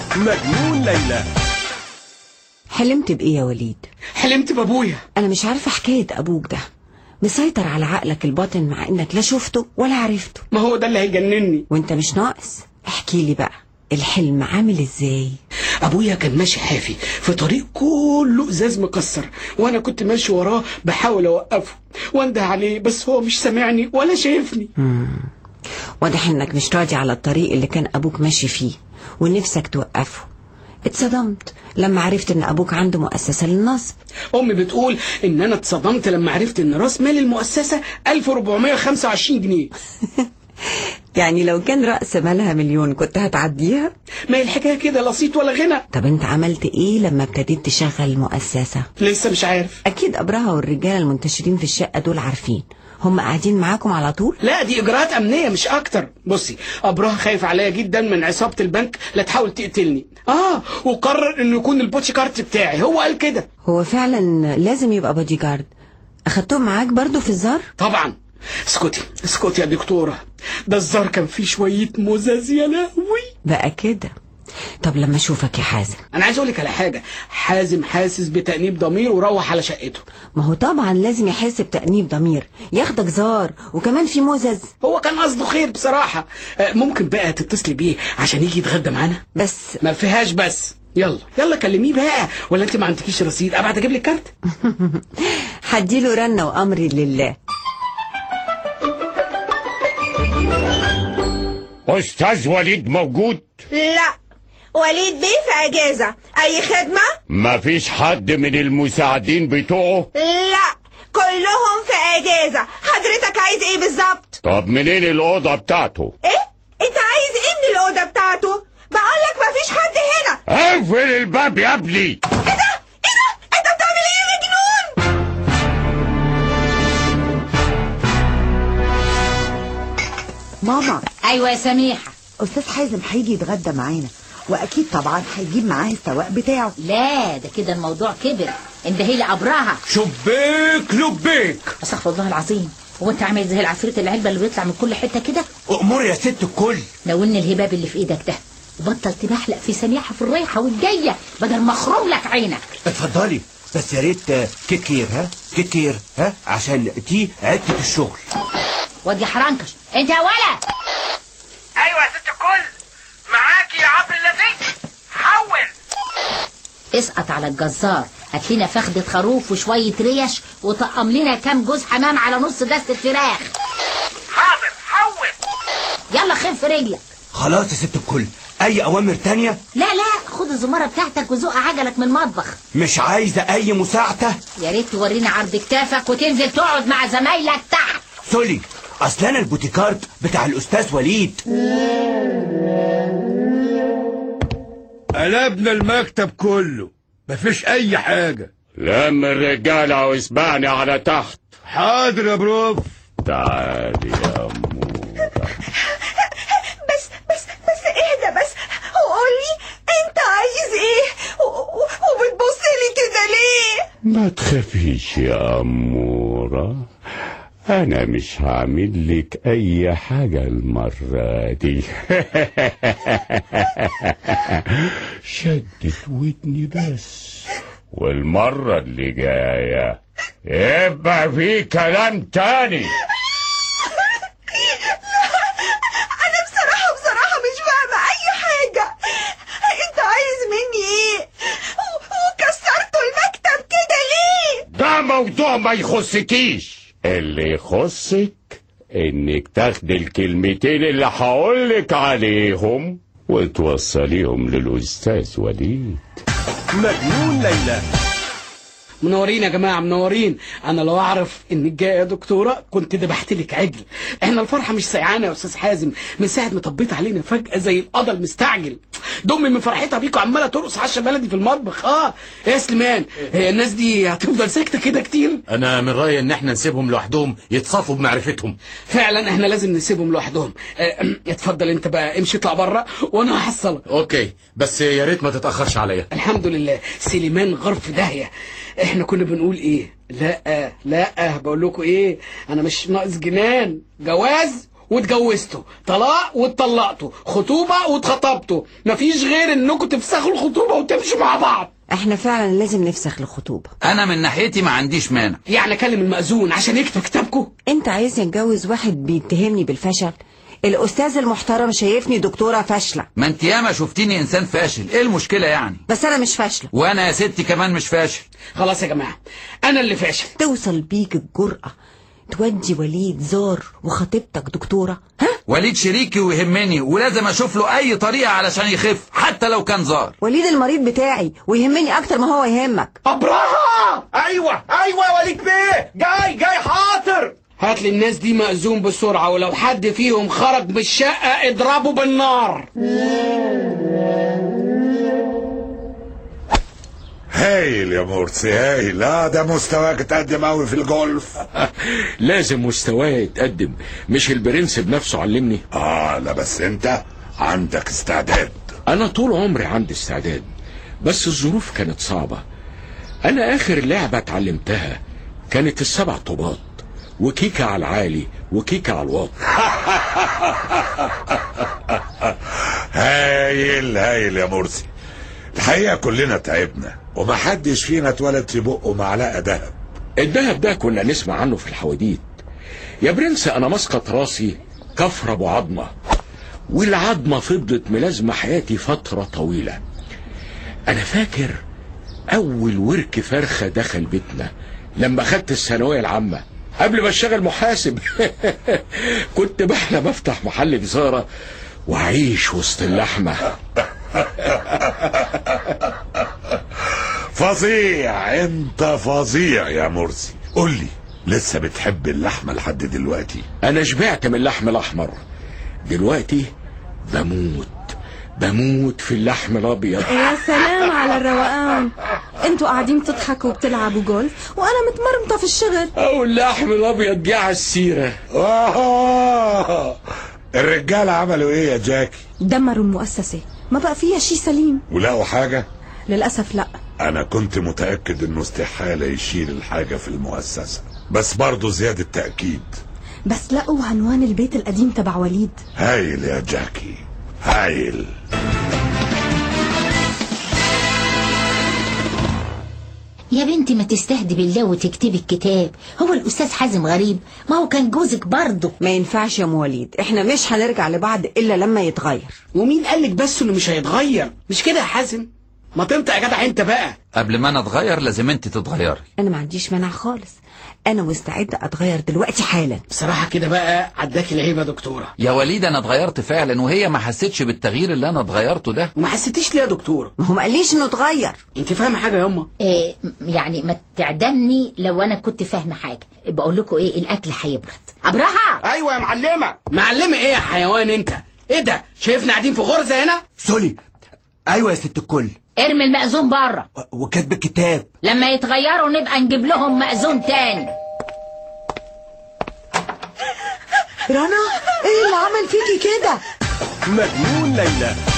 مجنون ليلى حلمت بإيه يا وليد؟ حلمت بابويا أنا مش عارفة حكاية أبوك ده مسيطر على عقلك الباطن مع إنك لا شفته ولا عرفته ما هو ده اللي هيجنني وإنت مش ناقص احكي لي بقى الحلم عامل إزاي؟ ابويا كان ماشي حافي في طريق كله ازاز مكسر وانا كنت ماشي وراه بحاول اوقفه وانده عليه بس هو مش سامعني ولا شايفني واضح إنك مش راضي على الطريق اللي كان أبوك ماشي فيه ونفسك توقفه اتصدمت لما عرفت إن أبوك عنده مؤسسة للنصب امي بتقول ان انا اتصدمت لما عرفت ان راس مال المؤسسه 1425 جنيه يعني لو كان رأس مالها مليون كنت هتعديها؟ ما هي الحكايه كده لا صيت ولا غنى طب انت عملت ايه لما ابتديت تشغل المؤسسة؟ لسه مش عارف اكيد ابرهة والرجالة المنتشرين في الشقة دول عارفين هم قاعدين معاكم على طول؟ لا دي اجراءات امنيه مش اكتر بصي ابراها خايف عليا جدا من عصابه البنك لا تحاول تقتلني اه وقرر انه يكون البوتشي كارت بتاعي هو قال كده هو فعلا لازم يبقى بودي جارد اخدتهم معاك برضو في الزار؟ طبعا اسكتي اسكتي يا دكتوره ده الزار كان فيه شويه مزاز يا لهوي بقى كده طب لما اشوفك يا حازم انا عايز اقول لك على حاجه حازم حاسس بتانيب ضمير وروح على شقته ما هو طبعا لازم يحس بتأنيب ضمير ياخدك زار وكمان في مزز هو كان قصده خير بصراحه آه، ممكن بقى تتصلي بيه عشان يجي يتغدى معانا بس ما فيهاش بس يلا يلا كلميه بقى ولا انت ما عندكيش رصيد ابعت اجيب لك كارت هديله رنة وامري لله أستاذ وليد موجود؟ لا وليد بيه في اجازة اي خدمة مفيش حد من المساعدين بتوعه؟ لا كلهم في اجازة حضرتك عايز ايه بالظبط طب منين الأوضة بتاعته؟ ايه انت عايز ايه من الاوضة بتاعته بقولك مفيش حد هنا اقفل الباب يا ابني ايه ده ايه ده انت بتعمل ايه يا مجنون ماما ايوه يا سميحه استاذ حازم هيجي يتغدى معانا واكيد طبعا هيجيب معاه السواق بتاعه لا ده كده الموضوع كبر اندهي لي ابراها شبيك لبيك استغفر الله العظيم هو انت عامل زي العفريت العلبه اللي بيطلع من كل حته كده أمور يا ست الكل ناولني الهباب اللي في ايدك ده وبطل تبحلق في سميحه في الرايحه والجايه بدل ما اخرم لك عينك اتفضلي بس يا ريت آه، كتير ها كتير ها عشان دي عدة الشغل وادي حرنكش انت يا ولد ايوه يا ست الكل معاكي يا عبر اللذيذ حول اسقط على الجزار هات لنا فخدة خروف وشوية ريش وطقم لنا كام جوز حمام على نص دستة فراخ حاضر حول يلا خف رجلك خلاص يا ست الكل اي اوامر تانية لا لا خد الزمارة بتاعتك وزق عجلك من المطبخ مش عايزة اي مساعدة يا ريت تورينا عرض كتافك وتنزل تقعد مع زمايلك تحت سوري اصل انا البوتيكارت بتاع الاستاذ وليد قلبنا المكتب كله مفيش أي حاجة لم الرجالة واسبعني على تحت حاضر يا بروف تعالي يا أمو بس بس بس اهدى بس وقول لي انت عايز ايه و- و- وبتبص لي كده ليه ما تخافيش يا أمورة أنا مش هعمل لك أي حاجة المرة دي شدت ودني بس والمرة اللي جاية يبقى في كلام تاني انا بصراحة بصراحة مش فاهمة اي حاجة انت عايز مني ايه و- وكسرتوا المكتب كده ليه ده موضوع ما يخصكيش اللي يخصك انك تاخدي الكلمتين اللي هقولك عليهم وتوصليهم للاستاذ وليد مجنون ليلى منورين يا جماعه منورين انا لو اعرف انك جايه يا دكتوره كنت ذبحت لك عجل احنا الفرحه مش سيعانه يا استاذ حازم من ساعه ما طبيت علينا فجاه زي القضا المستعجل دمي من فرحتها بيكوا عماله ترقص عشا بلدي في المطبخ اه يا سليمان هي الناس دي هتفضل ساكته كده كتير انا من رايي ان احنا نسيبهم لوحدهم يتصافوا بمعرفتهم فعلا احنا لازم نسيبهم لوحدهم آه، اتفضل انت بقى امشي اطلع بره وانا هحصلك اوكي بس يا ريت ما تتاخرش عليا الحمد لله سليمان غرف داهيه احنا كنا بنقول ايه لا لا بقول لكم ايه انا مش ناقص جنان جواز واتجوزته طلاق واتطلقته خطوبة واتخطبته مفيش غير انكم تفسخوا الخطوبة وتمشوا مع بعض احنا فعلا لازم نفسخ الخطوبة انا من ناحيتي ما عنديش مانع يعني اكلم المأذون عشان يكتب كتابكم انت عايزني اتجوز واحد بيتهمني بالفشل الاستاذ المحترم شايفني دكتورة فاشلة ما انت ياما شفتيني انسان فاشل ايه المشكله يعني بس انا مش فاشلة وانا يا ستي كمان مش فاشل خلاص يا جماعة انا اللي فاشل توصل بيك الجرأة تودي وليد زار وخطيبتك دكتورة ها وليد شريكي ويهمني ولازم اشوف له اي طريقه علشان يخف حتى لو كان زار وليد المريض بتاعي ويهمني اكتر ما هو يهمك ابراهة ايوه ايوه يا وليد بيه جاي جاي حاضر هات لي الناس دي مأذون بسرعة ولو حد فيهم خرج من الشقة اضربه بالنار هايل يا مرسي هايل لا ده مستواك اتقدم قوي في الجولف لازم مستواي يتقدم مش البرنس بنفسه علمني اه لا بس انت عندك استعداد انا طول عمري عندي استعداد بس الظروف كانت صعبة انا اخر لعبة اتعلمتها كانت السبع طوبات وكيكة على العالي وكيكة على الواطي هايل هايل يا مرسي الحقيقة كلنا تعبنا ومحدش فينا اتولد في بقه معلقة دهب الدهب ده كنا نسمع عنه في الحواديت يا برنس انا مسقط راسي كفر ابو عظمة والعظمة فضلت ملازمة حياتي فترة طويلة انا فاكر اول ورك فرخة دخل بيتنا لما خدت الثانوية العامة قبل ما اشتغل محاسب كنت بحلم افتح محل جزارة واعيش وسط اللحمة فظيع انت فظيع يا مرسي قول لي لسه بتحب اللحمة لحد دلوقتي انا شبعت من اللحم الاحمر دلوقتي بموت بموت في اللحم الابيض يا سلام على الروقان انتوا قاعدين تضحكوا وبتلعبوا جولف وانا متمرمطه في الشغل او اللحم الابيض جه على السيره آه. الرجالة عملوا ايه يا جاكي دمروا المؤسسه ما بقى فيها شي سليم ولقوا حاجة للاسف لا انا كنت متأكد انه استحالة يشيل الحاجة في المؤسسة بس برضه زيادة تأكيد بس لقوا عنوان البيت القديم تبع وليد هايل يا جاكي هايل يا بنتي ما تستهدي بالله وتكتبي الكتاب هو الأستاذ حازم غريب ما هو كان جوزك برضه ما ينفعش يا ام وليد احنا مش هنرجع لبعض الا لما يتغير ومين قالك بس انه مش هيتغير مش كده يا حازم ما تنطق يا جدع انت بقى قبل ما انا اتغير لازم انت تتغيري انا ما عنديش مانع خالص انا مستعدة اتغير دلوقتي حالا بصراحة كده بقى عداك العيب يا دكتورة يا وليد انا اتغيرت فعلا وهي ما حسيتش بالتغيير اللي انا اتغيرته ده وما حسيتيش ليه يا دكتورة ما هو ما قاليش انه اتغير انت فاهمة حاجة يا يما إيه يعني ما تعدمني لو انا كنت فاهمه حاجه بقول لكم ايه الاكل هيبرد ابراهة ايوه يا معلمة معلمة ايه يا حيوان انت ايه ده شايفنا قاعدين في غرزة هنا سولي ايوه يا ست الكل ارمي المأذون بره وكاتب الكتاب لما يتغيروا نبقى نجيب لهم مأذون تاني رنا ايه اللي عمل فيكي كده مجنون ليلى